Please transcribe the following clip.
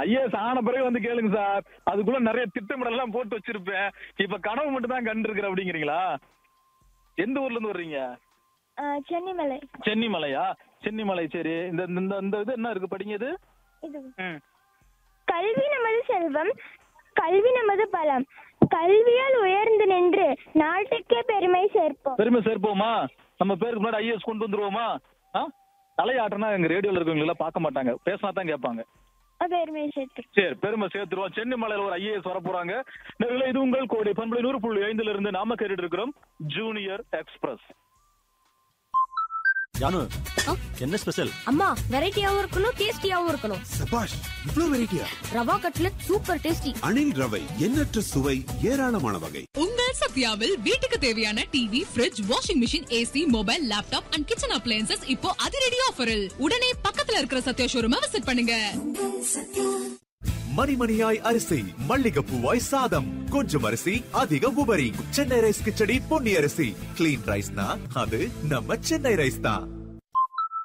IAS ஆன பிறகு வந்து கேளுங்க சார் அதுக்குள்ள நிறைய திட்டமிடல் எல்லாம் போட்டு வச்சிருப்பேன் இப்ப கனவு மட்டும் தான் கண்டு இருக்கிற அப்படிங்கிறீங்களா எந்த ஊர்ல இருந்து வர்றீங்க ஆ, சென்னிமலை சென்னிமலையா சென்னிமலை சரி இந்த இந்த இந்த இது என்ன இருக்கு படிங்க இது இது ம். கல்வி நமது செல்வம் கல்வி நமது பலம் கல்வியால் உயர்ந்து நின்று நாட்டுக்கே பெருமை சேர்ப்போம் பெருமை சேர்ப்போமா நம்ம பேருக்கு முன்னாடி ஐஏஎஸ் கொண்டு வந்துருவோமா ஆ தலையாட்டனா எங்க ரேடியோல இருக்கவங்க எல்லாம் பார்க்க மாட்டாங்க பேசினா தான் கேட்பாங்க பெருமை சேர்த்து சரி பெருமை சேர்த்துருவோம் சென்னை மலையில ஒரு ஐஏஎஸ் வர போறாங்க நேர்களே, இது உங்கள் கோடி பண்புலை நூறு புள்ளி ஐந்துல இருந்து நாம கேட்டுட்டு இருக்கிறோம் ஜூனியர் எக்ஸ்பிரஸ் ஜானு என்ன ஸ்பெஷல் அம்மா வெரைட்டியாவும் இருக்கணும் டேஸ்டியாவும் இருக்கணும் சபாஷ் இவ்ளோ வெரைட்டியா rava cutlet super tasty Anil ரவை எண்ணற்ற சுவை ஏராளமான வகை உங்கள் சத்யாவில் வீட்டுக்கு தேவையான TV fridge washing machine AC mobile laptop and kitchen appliances இப்போ அதிரடி ஆஃபரில் உடனே பக்கத்துல இருக்கிற சத்யா ஷோரூமை விசிட் பண்ணுங்க மணிமணியாய் அரிசி மல்லிகைப்பூவாய் சாதம் கொஞ்சம் அரிசி அதிக உபரி சென்னை ரைஸ் கிச்சடி பொன்னி அரிசி கிளீன் ரைஸ்னா அது நம்ம சென்னை ரைஸ் தான்